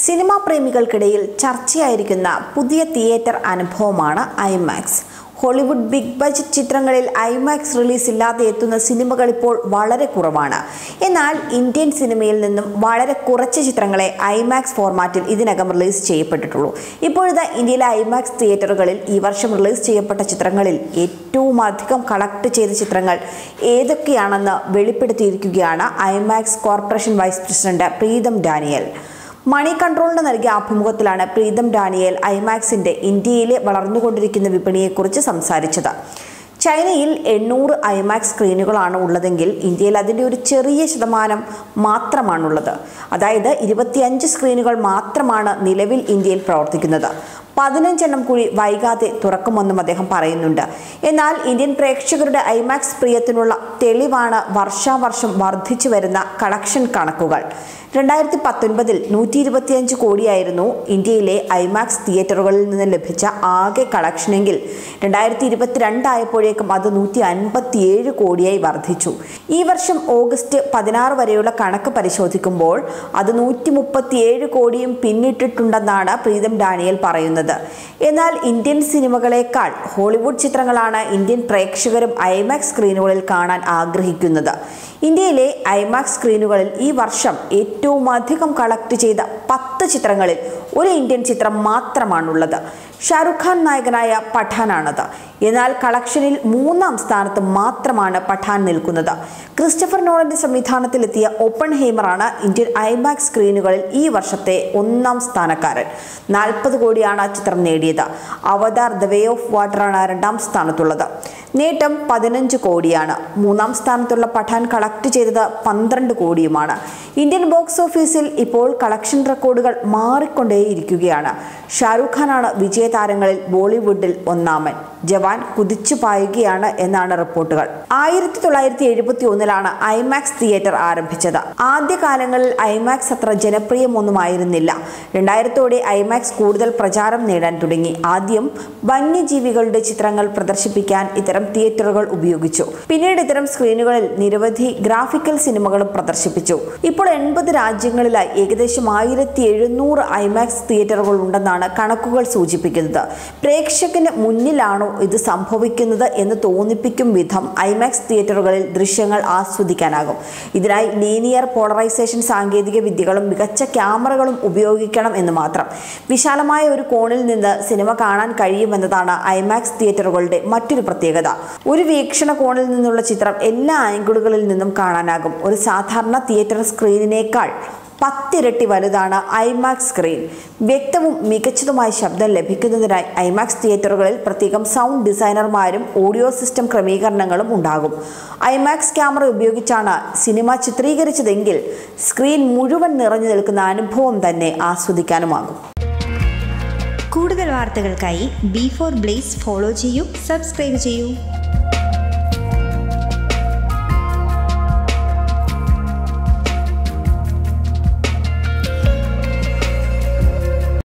cinema പ്രേമികൾക്കിടയിൽ ചർച്ചയായിരിക്കുന്ന പുതിയ theatre അനുഭവമാണ് IMAX Hollywood big budget ചിത്രങ്ങളിൽ ഐമാക്സ് റിലീസ് ഇല്ലാതെ എത്തുന്ന സിനിമകൾ ഇപ്പോൾ വളരെ കുറവാണ് എന്നാൽ ഇന്ത്യൻ സിനിമയിൽ നിന്നും വളരെ കുറച്ച് ചിത്രങ്ങളെ ഐമാക്സ് ഫോർമാറ്റിൽ ഇതിനകം റിലീസ് ചെയ്യപ്പെട്ടിട്ടുള്ളൂ ഇപ്പോഴത്തെ ഇന്ത്യയിലെ ഐമാക്സ് തിയേറ്ററുകളിൽ ഈ വർഷം റിലീസ് ചെയ്യപ്പെട്ട ചിത്രങ്ങളിൽ ഏറ്റവും അധികം കളക്ട് ചെയ്ത ചിത്രങ്ങൾ ഏതൊക്കെയാണെന്ന് വെളിപ്പെടുത്തിയിരിക്കുകയാണ് IMAX corporation vice president Preetham Daniel മണി കൺട്രോളിന് നൽകിയ അഭിമുഖത്തിലാണ് പ്രീതം ഡാനിയേൽ ഐമാക്സിന്റെ ഇന്ത്യയിലെ വളർന്നുകൊണ്ടിരിക്കുന്ന വിപണിയെക്കുറിച്ച് സംസാരിച്ചത് ചൈനയിൽ എണ്ണൂറ് ഐമാക്സ് സ്ക്രീനുകളാണ് ഉള്ളതെങ്കിൽ ഇന്ത്യയിൽ അതിൻ്റെ ഒരു ചെറിയ ശതമാനം മാത്രമാണുള്ളത് അതായത് ഇരുപത്തിയഞ്ച് സ്ക്രീനുകൾ മാത്രമാണ് നിലവിൽ ഇന്ത്യയിൽ പ്രവർത്തിക്കുന്നത് പതിനഞ്ചെണ്ണം കൂടി വൈകാതെ തുറക്കുമെന്നും അദ്ദേഹം പറയുന്നുണ്ട് എന്നാൽ ഇന്ത്യൻ പ്രേക്ഷകരുടെ ഐമാക്സ് പ്രിയത്തിനുള്ള തെളിവാണ് വർഷാവർഷം വർദ്ധിച്ചു വരുന്ന കളക്ഷൻ കണക്കുകൾ രണ്ടായിരത്തി പത്തൊൻപതിൽ നൂറ്റി ഇരുപത്തിയഞ്ച് കോടിയായിരുന്നു ഇന്ത്യയിലെ ഐമാക്സ് തിയേറ്ററുകളിൽ നിന്ന് ലഭിച്ച ആകെ കളക്ഷനെങ്കിൽ രണ്ടായിരത്തി ഇരുപത്തിരണ്ടായപ്പോഴേക്കും അത് നൂറ്റി അൻപത്തിയേഴ് കോടിയായി വർദ്ധിച്ചു ഈ വർഷം ഓഗസ്റ്റ് പതിനാറ് വരെയുള്ള കണക്ക് പരിശോധിക്കുമ്പോൾ അത് നൂറ്റി മുപ്പത്തിയേഴ് കോടിയും പിന്നിട്ടിട്ടുണ്ടെന്നാണ് പ്രീതം ഡാനിയൽ പറയുന്നത് എന്നാൽ ഇന്ത്യൻ സിനിമകളെക്കാൾ ഹോളിവുഡ് ചിത്രങ്ങളാണ് ഇന്ത്യൻ പ്രേക്ഷകരും ഐമാക്സ് സ്ക്രീനുകളിൽ കാണാൻ ആഗ്രഹിക്കുന്നത് ഇന്ത്യയിലെ ഐമാക്സ് സ്ക്രീനുകളിൽ ഈ വർഷം ഏറ്റവും അധികം കളക്ട് ചെയ്ത പത്ത് ചിത്രങ്ങളിൽ ഒരു ഇന്ത്യൻ ചിത്രം മാത്രമാണുള്ളത് ഷാറുഖ് ഖാൻ നായകനായ പഠാനാണത് എന്നാൽ കളക്ഷനിൽ മൂന്നാം സ്ഥാനത്ത് മാത്രമാണ് പഠാൻ നിൽക്കുന്നത് ക്രിസ്റ്റഫർ നോളന്റെ സംവിധാനത്തിലെത്തിയ ഓപ്പൺ ഹേമറാണ് ഇന്ത്യൻ ഐമാക്സ് സ്ക്രീനുകളിൽ ഈ വർഷത്തെ ഒന്നാം സ്ഥാനക്കാരൻ നാൽപ്പത് കോടിയാണ് ആ ചിത്രം നേടിയത് അവതാർ ദ വേ ഓഫ് വാട്ടറാണ് രണ്ടാം സ്ഥാനത്തുള്ളത് നേട്ടം പതിനഞ്ച് കോടിയാണ് മൂന്നാം സ്ഥാനത്തുള്ള പഠാൻ കളക്ട് ചെയ്തത് പന്ത്രണ്ട് കോടിയുമാണ് ഇന്ത്യൻ ബോക്സ് ഓഫീസിൽ ഇപ്പോൾ കളക്ഷൻ റെക്കോർഡുകൾ മാറിക്കൊണ്ടേയിരിക്കുകയാണ് ഷാരൂഖ് ഖാനാണ് വിജയതാരങ്ങളിൽ ബോളിവുഡിൽ ഒന്നാമൻ ജവാൻ കുതിച്ചു പായുകയാണ് എന്നാണ് റിപ്പോർട്ടുകൾ ആയിരത്തി തൊള്ളായിരത്തി എഴുപത്തി ഒന്നിലാണ് ഐമാക്സ് തിയേറ്റർ ആരംഭിച്ചത് ആദ്യകാലങ്ങളിൽ ഐമാക്സ് അത്ര ജനപ്രിയമൊന്നുമായിരുന്നില്ല രണ്ടായിരത്തോടെ ഐമാക്സ് കൂടുതൽ പ്രചാരം നേടാൻ തുടങ്ങി ആദ്യം വന്യജീവികളുടെ ചിത്രങ്ങൾ പ്രദർശിപ്പിക്കാൻ ഇത്തരം തിയേറ്ററുകൾ ഉപയോഗിച്ചു പിന്നീട് ഇത്തരം സ്ക്രീനുകളിൽ നിരവധി ഗ്രാഫിക്കൽ സിനിമകളും പ്രദർശിപ്പിച്ചു ഇപ്പോൾ എൺപത് രാജ്യങ്ങളിലായി ഏകദേശം ആയിരത്തി എഴുന്നൂറ് ഐമാക്സ് തിയേറ്ററുകൾ ഉണ്ടെന്നാണ് കണക്കുകൾ സൂചിപ്പിക്കുന്നത് പ്രേക്ഷകന് മുന്നിലാണോ ഇത് സംഭവിക്കുന്നത് എന്ന് തോന്നിപ്പിക്കും വിധം ഐമാക്സ് തിയേറ്ററുകളിൽ ദൃശ്യങ്ങൾ ആസ്വദിക്കാനാകും ഇതിനായി ലീനിയർ പോളറൈസേഷൻ സാങ്കേതിക വിദ്യകളും മികച്ച ക്യാമറകളും ഉപയോഗിക്കണം എന്ന് മാത്രം വിശാലമായ ഒരു കോണിൽ നിന്ന് സിനിമ കാണാൻ കഴിയുമെന്നതാണ് ഐമാക്സ് തിയേറ്ററുകളുടെ മറ്റൊരു പ്രത്യേകത ഒരു വീക്ഷണ കോണിൽ നിന്നുള്ള ചിത്രം എല്ലാ ആംഗിളുകളിൽ നിന്നും കാണാനാകും ഒരു സാധാരണ തിയേറ്റർ സ്ക്രീനിനേക്കാൾ പത്തിരട്ടി വലുതാണ് ഐമാക്സ് സ്ക്രീൻ വ്യക്തവും മികച്ചതുമായ ശബ്ദം ലഭിക്കുന്നതിനായി ഐമാക്സ് തിയേറ്ററുകളിൽ പ്രത്യേകം സൗണ്ട് ഡിസൈനർമാരും ഓഡിയോ സിസ്റ്റം ക്രമീകരണങ്ങളും ഉണ്ടാകും ഐമാക്സ് ക്യാമറ ഉപയോഗിച്ചാണ് സിനിമ ചിത്രീകരിച്ചതെങ്കിൽ സ്ക്രീൻ മുഴുവൻ നിറഞ്ഞു നിൽക്കുന്ന അനുഭവം തന്നെ ആസ്വദിക്കാനുമാകും കൂടുതൽ വാർത്തകൾക്കായി ബി ഫോർ ബ്ലേസ് ഫോളോ ചെയ്യൂ സബ്സ്ക്രൈബ് ചെയ്യൂ